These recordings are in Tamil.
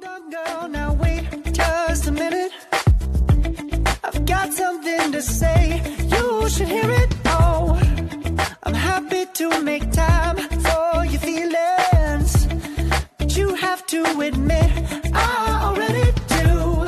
on, girl, now wait just a minute. I've got something to say, you should hear it. Oh, I'm happy to make time for your feelings. But you have to admit, I already do.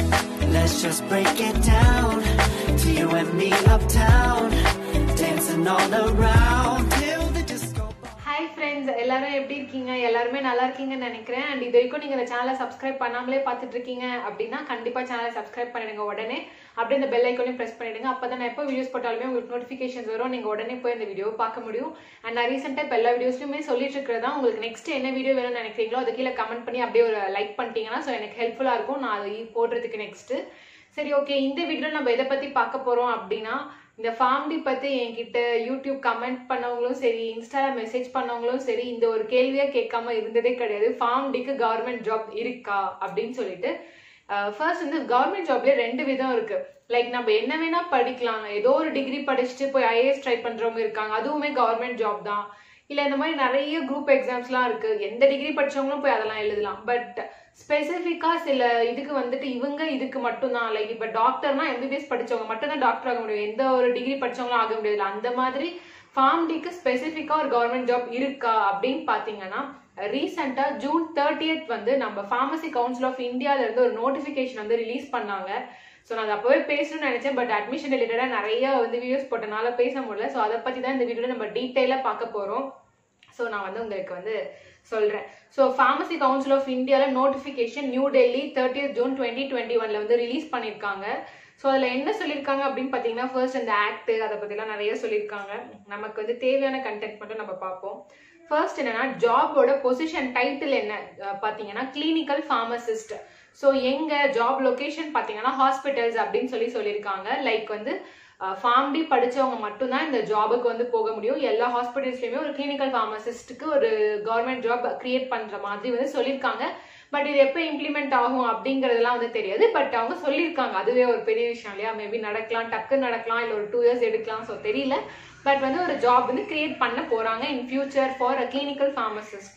Let's just break it down to you and me uptown, dancing all around till the disco. Hi friends எல்லாரும் எப்படி இருக்கீங்க எல்லாருமே நல்லா இருக்கீங்கன்னு நினைக்கிறேன் அண்ட் இது வரைக்கும் நீங்க இந்த சேனலை சப்ஸ்கிரைப் பண்ணாமலே பார்த்துட்டு இருக்கீங்க அப்படின்னா கண்டிப்பா சேனலை சப்ஸ்கிரைப் பண்ணிடுங்க உடனே அப்படியே இந்த பெல் ஐக்கனையும் பிரஸ் பண்ணிடுங்க அப்பதான் நான் எப்போ வீடியோஸ் போட்டாலுமே உங்களுக்கு நோட்டிஃபிகேஷன்ஸ் வரும் நீங்க உடனே போய் இந்த வீடியோவை பார்க்க முடியும் அண்ட் நான் ரீசெண்டாக இப்போ எல்லா வீடியோஸ்லையுமே சொல்லிட்டு இருக்கிறதா உங்களுக்கு நெக்ஸ்ட் என்ன வீடியோ வேணும்னு நினைக்கிறீங்களோ அது கீழே கமெண்ட் பண்ணி அப்படியே ஒரு லைக் பண்ணிட்டீங்கன்னா ஸோ எனக்கு ஹெல்ப்ஃபுல்லாக இருக்கும் நான் அது போடுறதுக்கு நெக்ஸ்ட் சரி ஓகே இந்த வீடியோல நம்ம எதை பத்தி பார்க்க போறோம் அப்படின்னா இந்த ஃபார்ம்டி பத்தி என்கிட்ட யூடியூப் கமெண்ட் பண்ணவங்களும் சரி இன்ஸ்டால மெசேஜ் பண்ணவங்களும் சரி இந்த ஒரு கேள்வியா கேட்காம இருந்ததே கிடையாது ஃபார்ம்டிக்கு கவர்மெண்ட் ஜாப் இருக்கா அப்படின்னு சொல்லிட்டு ஃபர்ஸ்ட் வந்து கவர்மெண்ட் ஜாப்ல ரெண்டு விதம் இருக்கு லைக் நம்ம என்ன வேணா படிக்கலாம் ஏதோ ஒரு டிகிரி படிச்சுட்டு போய் ஐஏஎஸ் ட்ரை பண்றவங்க இருக்காங்க அதுவுமே கவர்மெண்ட் ஜாப் தான் இல்ல இந்த மாதிரி நிறைய குரூப் எக்ஸாம்ஸ்லாம் இருக்கு எந்த டிகிரி படிச்சவங்களும் போய் அதெல்லாம் எழுதலாம் பட் ஸ்பெசிஃபிக்கா சில இதுக்கு வந்துட்டு இவங்க இதுக்கு மட்டும்தான் லைக் இப்ப டாக்டர்னா எம்பிபிஎஸ் படிச்சவங்க மட்டும்தான் டாக்டர் ஆக முடியும் எந்த ஒரு டிகிரி படிச்சவங்களும் ஆக முடியாது அந்த மாதிரி ஃபார்ம் டிக்கு ஸ்பெசிஃபிக்கா ஒரு கவர்மெண்ட் ஜாப் இருக்கா அப்படின்னு பாத்தீங்கன்னா ரீசெண்டா ஜூன் தேர்ட்டியத் வந்து நம்ம ஃபார்மசி கவுன்சில் ஆஃப் இந்தியால இருந்து ஒரு நோட்டிபிகேஷன் வந்து ரிலீஸ் பண்ணாங்க ஸோ நான் அதை அப்பவே பேசணும்னு நினைச்சேன் பட் அட்மிஷன் ரிலேட்டடாக நிறைய வந்து வீடியோஸ் போட்டனால பேச முடியல ஸோ அதை பத்தி தான் இந்த வீடியோல நம்ம டீட்டெயிலாக பார்க்க போறோம் ஸோ நான் வந்து உங்களுக்கு வந்து சொல்றேன் ஸோ ஃபார்மசி கவுன்சில் ஆஃப் இந்தியாவில் notification new Delhi thirtieth June twenty twenty ஒன்ல வந்து ரிலீஸ் பண்ணியிருக்காங்க ஸோ அதில் என்ன சொல்லியிருக்காங்க அப்படின்னு பார்த்தீங்கன்னா ஃபர்ஸ்ட் இந்த ஆக்ட் அதை பற்றிலாம் நிறைய சொல்லியிருக்காங்க நமக்கு வந்து தேவையான கண்டென்ட் மட்டும் நம்ம பார்ப்போம் ஃபர்ஸ்ட் என்னன்னா ஜாபோட பொசிஷன் டைட்டில் என்ன அஹ் பார்த்தீங்கன்னா கிளினிக்கல் ஃபார்மசிஸ்ட் ஸோ எங்க ஜாப் லொகேஷன் பார்த்தீங்கன்னா ஹாஸ்பிட்டல்ஸ் அப்படின்னு சொல்லி சொல்லியிருக்காங்க லைக் வந்து ஃபார்ம்டி படிச்சவங்க மட்டும்தான் இந்த ஜாபுக்கு வந்து போக முடியும் எல்லா ஹாஸ்பிட்டல்ஸ்லயுமே ஒரு கிளினிக்கல் ஃபார்மசிஸ்ட்டுக்கு ஒரு கவர்மெண்ட் ஜாப் கிரியேட் பண்ற மாதிரி வந்து சொல்லியிருக்காங்க பட் இது எப்போ இம்ப்ளிமெண்ட் ஆகும் அப்படிங்கறதெல்லாம் வந்து தெரியாது பட் அவங்க சொல்லியிருக்காங்க அதுவே ஒரு பெரிய விஷயம் இல்லையா மேபி நடக்கலாம் டக்கு நடக்கலாம் இல்லை ஒரு டூ இயர்ஸ் எடுக்கலாம் ஸோ தெரியல பட் வந்து ஒரு ஜாப் வந்து கிரியேட் பண்ண போறாங்க in future for a clinical pharmacist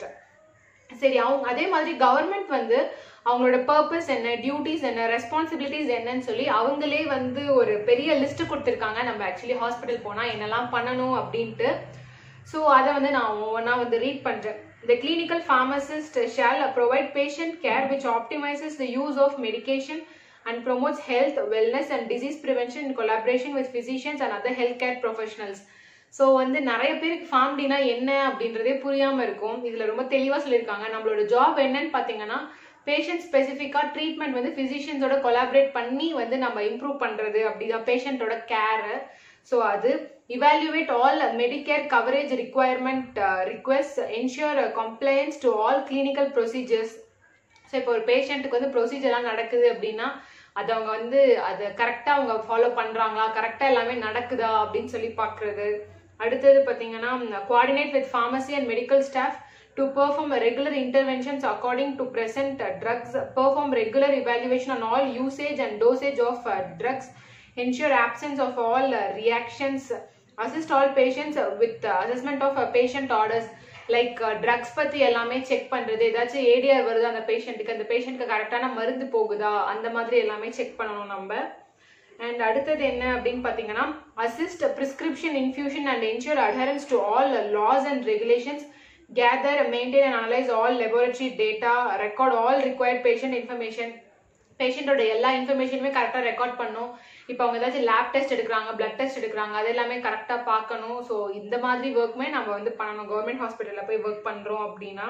சரி அவங்க அதே மாதிரி கவர்மெண்ட் வந்து அவங்களோட பர்பஸ் என்ன டியூட்டிஸ் என்ன ரெஸ்பான்சிபிலிட்டிஸ் என்னன்னு சொல்லி அவங்களே வந்து ஒரு பெரிய லிஸ்ட் கொடுத்துருக்காங்க நம்ம ஆக்சுவலி ஹாஸ்பிட்டல் போனா என்னெல்லாம் பண்ணணும் அப்படின்ட்டு ஸோ அதை வந்து நான் ஒவ்வொன்றா வந்து ரீட் பண்றேன் The clinical pharmacist shall provide patient care which optimizes the use of medication and promotes health, wellness and disease prevention in collaboration with physicians and other healthcare professionals. So வந்து நிறைய பேருக்கு ஃபார்ம்டினா என்ன அப்படின்றதே புரியாம இருக்கும் இதுல ரொம்ப தெளிவா சொல்லியிருக்காங்க நம்மளோட ஜாப் என்னன்னு பாத்தீங்கன்னா பேஷண்ட் ஸ்பெசிஃபிக்கா ட்ரீட்மெண்ட் வந்து பிசிஷியன்ஸோட கொலாபரேட் பண்ணி வந்து நம்ம இம்ப்ரூவ் பண்றது அப்படிதான் பேஷண்டோட கேர் ஸோ அது evaluate all medicare coverage requirement uh, requests ensure uh, compliance to all clinical procedures so இப்போ ஒரு பேஷண்ட்டுக்கு வந்து ப்ரொசீஜர்லாம் நடக்குது அப்படின்னா அது அவங்க வந்து அதை கரெக்டாக அவங்க ஃபாலோ பண்ணுறாங்களா கரெக்டாக எல்லாமே நடக்குதா அப்படின்னு சொல்லி பார்க்குறது அடுத்தது பார்த்தீங்கன்னா coordinate with pharmacy and medical staff to perform regular interventions according to present drugs perform regular evaluation on all usage and dosage of uh, drugs ensure absence of all uh, reactions assist all patients uh, with uh, assessment of uh, patient orders like drugs பத்தி எல்லாமே செக் பண்றது ஏதாச்சும் ஏடிஆர் வருதா அந்த பேஷண்ட்டுக்கு அந்த பேஷண்ட்க்கு கரெக்டான மருந்து போகுதா அந்த மாதிரி எல்லாமே செக் பண்ணணும் நம்ம அண்ட் அடுத்தது என்ன அப்படின்னு பார்த்தீங்கன்னா assist prescription infusion and ensure adherence to all laws and regulations gather maintain and analyse all laboratory data record all required patient information பேஷண்டோட எல்லா இன்ஃபர்மேஷனுமே கரெக்டாக ரெக்கார்ட் பண்ணும் இப்போ அவங்க ஏதாச்சும் லேப் டெஸ்ட் எடுக்கிறாங்க பிளட் டெஸ்ட் எடுக்கிறாங்க அது எல்லாமே கரெக்டாக பார்க்கணும் ஸோ இந்த மாதிரி ஒர்க்குமே நம்ம வந்து பண்ணணும் கவர்மெண்ட் ஹாஸ்பிட்டலில் போய் ஒர்க் பண்ணுறோம் அப்படின்னா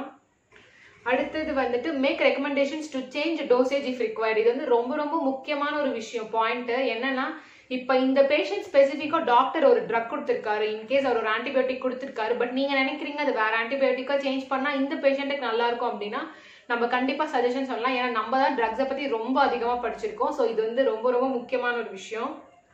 அடுத்தது வந்துட்டு make recommendations to change dosage if required இது வந்து ரொம்ப ரொம்ப முக்கியமான ஒரு விஷயம் பாயிண்ட் என்னன்னா இப்ப இந்த பேஷண்ட் ஸ்பெசிஃபிக்கா டாக்டர் ஒரு ட்ரக் கொடுத்திருக்காரு இன்கேஸ் அவர் ஒரு ஆன்டிபயோட்டிக் கொடுத்திருக்காரு பட் நீங்க நினைக்கிறீங்க அது வேற ஆன்டிபயோட்டிக்கா சேஞ்ச் பண்ணா இந்த பேஷண்ட்டுக்கு நல்லா இருக்கும் அப்படின்னா நம்ம கண்டிப்பா சஜஷன் சொல்லலாம் ஏன்னா நம்ம தான் ட்ரக்ஸை பத்தி ரொம்ப அதிகமா படிச்சிருக்கோம் ஸோ இது வந்து ரொம்ப ரொம்ப முக்கியமான ஒரு விஷயம்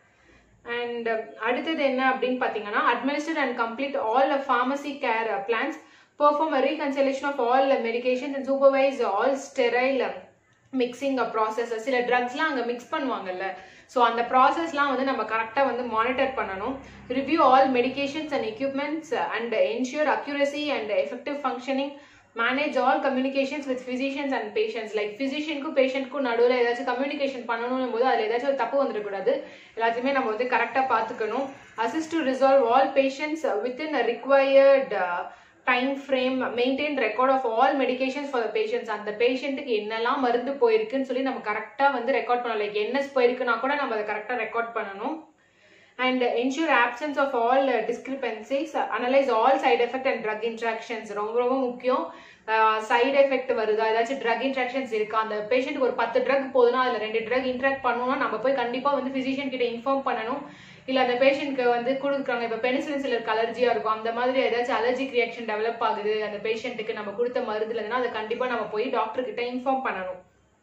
அண்ட் அடுத்தது என்ன அப்படின்னு பார்த்தீங்கன்னா administer and complete all pharmacy care plans perform reconciliation of all medications and supervise all sterile mixing process சில ட்ரக்ஸ்லாம் அங்கே மிக்ஸ் பண்ணுவாங்கல்ல ஸோ அந்த ப்ராசஸ்லாம் வந்து நம்ம கரெக்டாக வந்து மானிட்டர் பண்ணணும் review all medications and equipments and ensure accuracy and effective functioning manage all communications with physicians and patients like ஃபிசிஷியனுக்கும் பேஷண்ட்க்கும் நடுவில் ஏதாச்சும் கம்யூனிகேஷன் பண்ணணும் போது அதில் ஏதாச்சும் ஒரு தப்பு வந்துடக்கூடாது எல்லாத்தையுமே நம்ம வந்து கரெக்டாக பார்த்துக்கணும் assist to resolve all patients within required time frame maintain record of all medications for the patients அந்த பேஷண்ட்டுக்கு என்னெல்லாம் மருந்து போயிருக்குன்னு சொல்லி நம்ம கரெக்டாக வந்து ரெக்கார்ட் பண்ணணும் லைக் என்எஸ் போயிருக்குன்னா கூட நம்ம அதை கரெக்டாக ரெக்கார்ட் பண்ணணும் and ensure absence of all uh, discrepancies uh, analyze all side effect and drug interactions ரொம்ப ரொம்ப முக்கியம் சைடு எஃபெக்ட் வருதா ஏதாச்சும் ட்ரக் இன்ட்ராக்ஷன்ஸ் இருக்கா அந்த பேஷண்ட்டுக்கு ஒரு பத்து ட்ரக் போதுன்னா அதில் ரெண்டு ட்ரக் இன்ட்ராக்ட் பண்ணணும்னா நம்ம போய் கண்டிப்பாக வந்து ஃபிசிஷியன் கிட்ட இன்ஃபார்ம் பண்ணணும் இல்லை அந்த பேஷண்ட்க்கு வந்து கொடுக்குறாங்க இப்போ பெனிசிலின் சிலருக்கு அலர்ஜியாக இருக்கும் அந்த மாதிரி ஏதாச்சும் அலர்ஜிக் ரியாக்ஷன் டெவலப் ஆகுது அந்த பேஷண்ட்டுக்கு நம்ம கொடுத்த மருந்துல இருந்துன்னா அதை கண்டிப்பாக நம்ம போய் டாக்டர் கிட்ட இன்ஃபார்ம் பண்ணணும்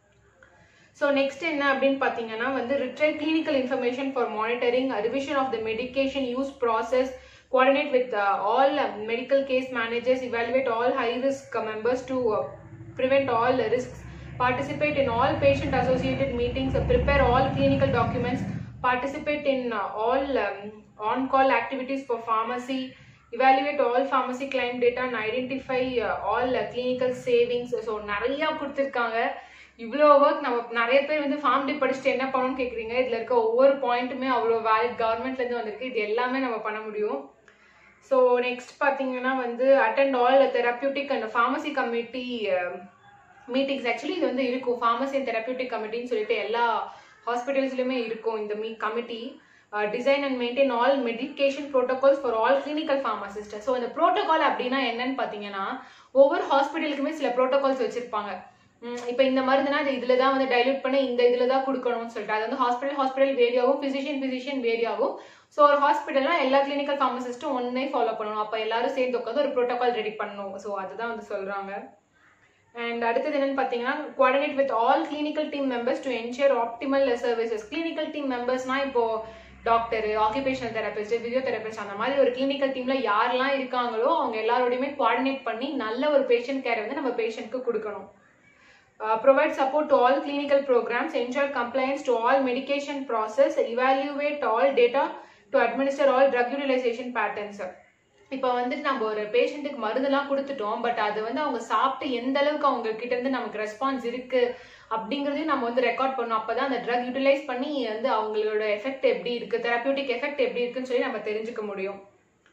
ஸோ நெக்ஸ்ட் என்ன அப்படின்னு பார்த்தீங்கன்னா வந்து retry clinical information for monitoring revision of the medication use process coordinate with uh, all uh, medical case managers evaluate all high risk uh, members to uh, prevent all the risks participate in all patient associated meetings uh, prepare all clinical documents participate in uh, all um, on call activities for pharmacy evaluate all pharmacy claim data and identify uh, all uh, clinical savings so நிறைய கொடுத்துருக்காங்க இவ்வளோ ஒர்க் நம்ம நிறைய பேர் வந்து ஃபார்ம் டி படிச்சுட்டு என்ன பண்ணணும்னு கேட்குறீங்க இதில் இருக்க ஒவ்வொரு பாயிண்ட்டுமே அவ்வளோ வேலிட் கவர்மெண்ட்லேருந்து வந்திருக்கு இது எல்லாமே நம்ம பண்ண முடியும் ஸோ நெக்ஸ்ட் பார்த்தீங்கன்னா வந்து attend all therapeutic and pharmacy committee meetings actually இது வந்து இருக்கும் ஃபார்மசி அண்ட் தெரப்பியூட்டிக் கமிட்டின்னு சொல்லிட்டு எல்லா ஹாஸ்பிட்டல்ஸ்லையுமே இருக்கும் இந்த மீ committee design and maintain all medication protocols for all clinical pharmacist so இந்த ப்ரோட்டோகால் அப்படின்னா என்னன்னு பார்த்தீங்கன்னா ஒவ்வொரு ஹாஸ்பிட்டலுக்குமே சில ப்ரோட்டோகால்ஸ் வச்சிருப்பாங்க இப்போ இந்த மருந்துனா அது இதில் தான் வந்து டைல்யூட் பண்ணி இந்த இதில் தான் கொடுக்கணும்னு சொல்லிட்டு அது வந்து ஹாஸ்பிட்டல் ஹாஸ்பிட்டல் வேரியாகும் ஃபிசிஷியன் ஃபிசிஷியன் வேரியாகும் ஸோ ஒரு ஹாஸ்பிட்டல்னா எல்லா கிளினிக்கல் ஃபார்மசிஸ்ட்டும் ஒன்னே ஃபாலோ பண்ணணும் அப்போ எல்லாரும் சேர்ந்து உட்காந்து ஒரு ப்ரோட்டோகால் ரெடி பண்ணணும் ஸோ அதுதான் வந்து சொல்கிறாங்க அண்ட் அடுத்தது என்னன்னு பார்த்தீங்கன்னா coordinate with all clinical team members to ensure optimal services clinical team மெம்பர்ஸ்னா இப்போ டாக்டர் ஆக்குபேஷனல் தெரபிஸ்ட் ஃபிசியோதெரபிஸ்ட் அந்த மாதிரி ஒரு கிளினிக்கல் டீம்ல யாரெல்லாம் இருக்காங்களோ அவங்க எல்லாரோடையுமே கோஆர்டினேட் பண்ணி நல்ல ஒரு பேஷண்ட் கேர் வந்து நம்ம பேஷண்ட்க்கு கொடுக்கணும் Uh, provide support to all clinical programs, ensure compliance to all medication process, evaluate all data to administer all drug utilization patterns. இப்போ வந்துட்டு நம்ம ஒரு பேஷண்ட்டுக்கு மருந்தெல்லாம் கொடுத்துட்டோம் பட் அது வந்து அவங்க சாப்பிட்டு எந்த அளவுக்கு அவங்க கிட்ட இருந்து நமக்கு ரெஸ்பான்ஸ் இருக்கு அப்படிங்கிறதையும் நம்ம வந்து ரெக்கார்ட் பண்ணணும் அப்பதான் அந்த ட்ரக் யூட்டிலைஸ் பண்ணி வந்து அவங்களோட எஃபெக்ட் எப்படி இருக்கு தெரப்பியூட்டிக் எஃபெக்ட் எப்படி இருக்குன்னு சொல்லி நம்ம தெரிஞ்சுக்க முடியும்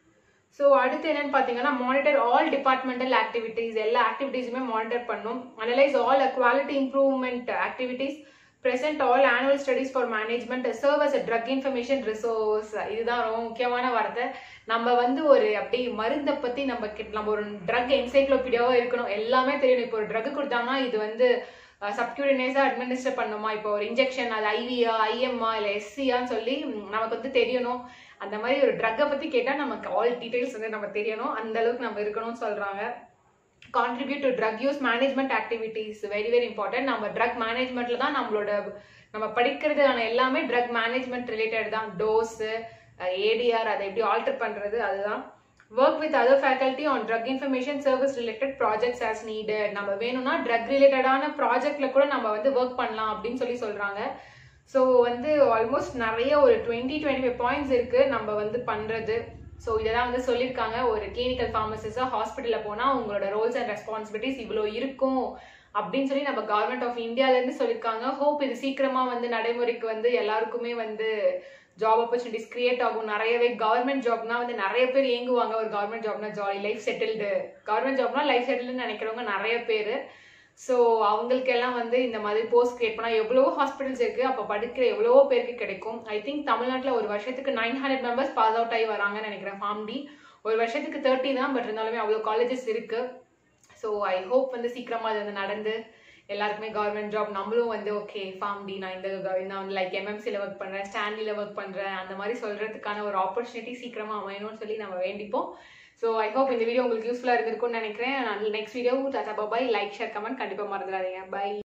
ஸோ அடுத்து என்னன்னு பார்த்தீங்கன்னா மானிட்டர் ஆல் டிபார்ட்மெண்டல் ஆக்டிவிட்டீஸ் எல்லா ஆக்டிவிட்டீஸுமே மானிட்டர் பண்ணும் analyse all quality improvement activities present all annual studies for management serve as a drug information resource இதுதான் ரொம்ப முக்கியமான வார்த்தை நம்ம வந்து ஒரு அப்படி மருந்தை பத்தி நம்ம கிட்ட நம்ம ஒரு ட்ரக் என்சைக்ளோபீடியாவா இருக்கணும் எல்லாமே தெரியணும் இப்போ ஒரு ட்ரக் கொடுத்தாங்கன்னா இது வந்து சப்கியூரினேஸா அட்மினிஸ்டர் பண்ணுமா இப்போ ஒரு இன்ஜெக்ஷன் அது ஐவியா ஐஎம்ஆ இல்லை எஸ்சியான்னு சொல்லி நமக்கு வந்து தெரியணும் அந்த மாதிரி ஒரு ட்ரக்கை பத்தி கேட்டா நமக்கு ஆல் டீடைல்ஸ் வந்து நம்ம தெரியணும் அந்த அளவுக்கு நம்ம இருக்கணும்னு சொல்றாங்க contribute to drug use management activities very very important நம்ம ட்ரக் மேனேஜ்மெண்ட்ல தான் நம்மளோட நம்ம படிக்கிறதுக்கான எல்லாமே ட்ரக் மேனேஜ்மெண்ட் ரிலேட்டட் தான் டோஸ் ஏடிஆர் அதை எப்படி ஆல்டர் பண்றது அதுதான் work with other faculty on drug information service related projects as needed நம்ம வேணும்னா ட்ரக் ரிலேட்டடான ப்ராஜெக்ட்ல கூட நம்ம வந்து ஒர்க் பண்ணலாம் அப்படின்னு சொல்லி சொல்றாங்க ஸோ வந்து ஆல்மோஸ்ட் நிறைய ஒரு டுவெண்ட்டி டுவெண்ட்டி ஃபைவ் பாயிண்ட்ஸ் இருக்கு நம்ம வந்து பண்றது ஸோ இதெல்லாம் வந்து சொல்லியிருக்காங்க ஒரு கிளினிக்கல் ஃபார்மசிஸ்டாக ஹாஸ்பிட்டலில் போனால் உங்களோட ரோல்ஸ் அண்ட் ரெஸ்பான்சிபிலிட்டிஸ் இவ்வளோ இருக்கும் அப்படின்னு சொல்லி நம்ம கவர்மெண்ட் ஆஃப் இந்தியாவிலேருந்து சொல்லியிருக்காங்க ஹோப் இது சீக்கிரமாக வந்து நடைமுறைக்கு வந்து எல்லாருக்குமே வந்து ஜாப் ஆப்பர்ச்சுனிட்டிஸ் கிரியேட் ஆகும் நிறையவே கவர்மெண்ட் ஜாப்னா வந்து நிறைய பேர் இயங்குவாங்க ஒரு கவர்மெண்ட் ஜாப்னா ஜாலி லைஃப் செட்டில்டு கவர்மெண்ட் ஜாப்னா லைஃப் செட்டில்டுன்னு நினைக்கிறவங்க நிறைய பேர் ஸோ அவங்களுக்கெல்லாம் வந்து இந்த மாதிரி போஸ்ட் கிரியேட் பண்ணால் எவ்வளோ ஹாஸ்பிட்டல்ஸ் இருக்கு அப்போ படிக்கிற எவ்வளவோ பேருக்கு கிடைக்கும் ஐ திங்க் தமிழ்நாட்டில் ஒரு வருஷத்துக்கு nine hundred members pass out ஆகி வராங்கன்னு நினைக்கிறேன் ஃபார்ம் டி ஒரு வருஷத்துக்கு தேர்ட்டி தான் பட் இருந்தாலுமே அவ்வளோ காலேஜஸ் இருக்கு ஸோ ஐ ஹோப் வந்து சீக்கிரமாக அது வந்து நடந்து எல்லாருக்குமே கவர்மெண்ட் ஜாப் நம்மளும் வந்து ஓகே ஃபார்ம் டி நான் இந்த நான் வந்து லைக் எம்எம்சியில் ஒர்க் பண்ணுறேன் ஸ்டான்லியில் ஒர்க் பண்ணுறேன் அந்த மாதிரி சொல்கிறதுக்கான ஒரு ஆப்பர்ச்சுனிட்டி சீக்கிரமாக அமையணும்னு சொல்லி நம்ம வேண்டிப்போம் ஸோ ஐ ஹோப் இந்த வீடியோ உங்களுக்கு யூஸ்ஃபுல்லாக இருந்திருக்கும்னு நினைக்கிறேன் next video tata bye like share comment கண்டிப்பாக மறந்துடாதீங்க பை